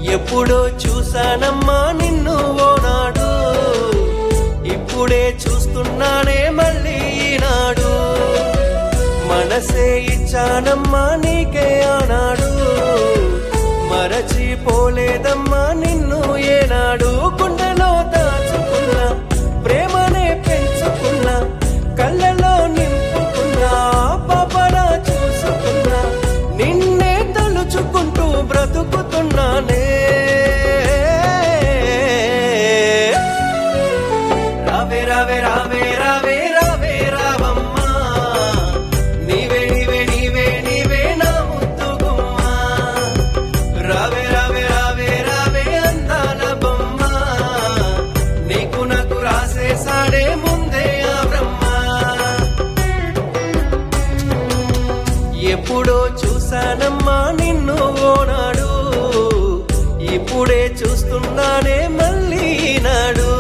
ఎప్పుడో చూసానమ్మా నిన్ను ఓనాడు ఇప్పుడే చూస్తున్నానే మళ్ళీ ఈనాడు మనసే ఇచ్చానమ్మా నీకే ఆనాడు మరచిపోలేదమ్మా నిన్ను ఏనాడు గుండెలో దాచుకున్నా ప్రేమనే పెంచుకున్నా కళ్ళలో నింపుకున్నా పాపలా చూసుకున్నా నిన్నే తలుచుకుంటూ బ్రతుకుతున్నానే రావే రావే రావే రావే రావే రావమ్మా నీవే నీవే నీవే నీవే నా ముద్దు గుమ్మా రావే రావే రావే రావే అందాల బొమ్మ నీకు నాకు రాసేసాడే ముందే ఆ బ్రహ్మ ఎప్పుడో చూసానమ్మా నిన్ను ఓనాడు ఇప్పుడే చూస్తున్నానే మళ్ళీ నాడు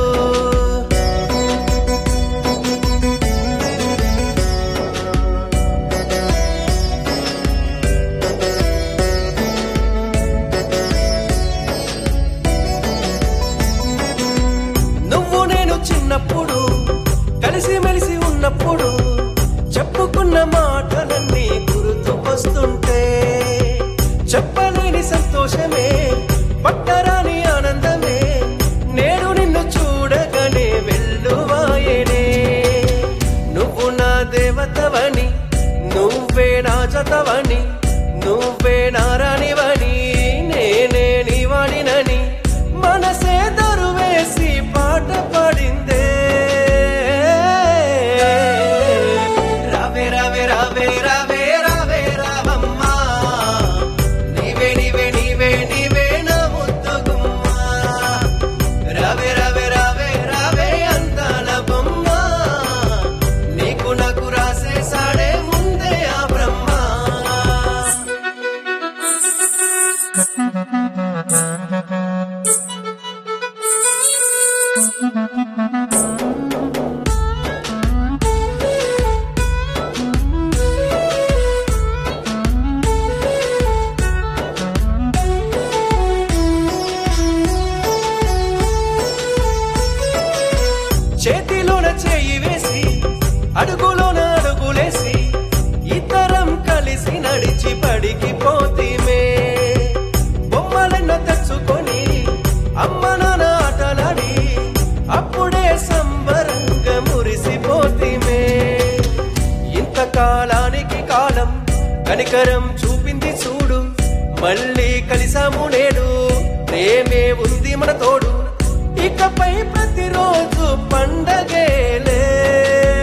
నువ్వు నేను చిన్నప్పుడు కలిసి మెలిసి ఉన్నప్పుడు చెప్పుకున్న మాటలన్నీ గుర్తుకొస్తుంటే చెప్పలేని సంతోషమే పట్టరాని ఆనందమే నేను నిన్ను చూడగానే వెళ్ళువాయనే నువ్వు నా దేవతవని నువ్వే నా జతవని నువ్వే నా రానివని నేనే నీ వాడినని మనసే దరువేసి పాట పాడిందే రావే రావే రావే రావే రావే రావమ్మా నీవే నీవే నీవే నీవే నా ముద్దు గుమ్మా రావే రావే రావే రావే అందాల బొమ్మ నీకు నాకు రాసేసాడే ముందే ఆ బ్రహ్మ చేతిలోన చేయి వేసి అడుగులోన అడుగులేసి ఇద్దరం కలిసి నడిచి పడికి పోతీమే బొమ్మలెన్నో తెచ్చుకొని అమ్మ నాన్న ఆటలాడి అప్పుడే సంబరంగా మురిసిపోతీమే ఇంతకాలానికి కాలం కనికరం చూపింది చూడు మళ్ళీ కలిసాము నేడు ప్రేమే ఉంది మన తోడు ఇకపై ప్రతిరోజు పండగేలే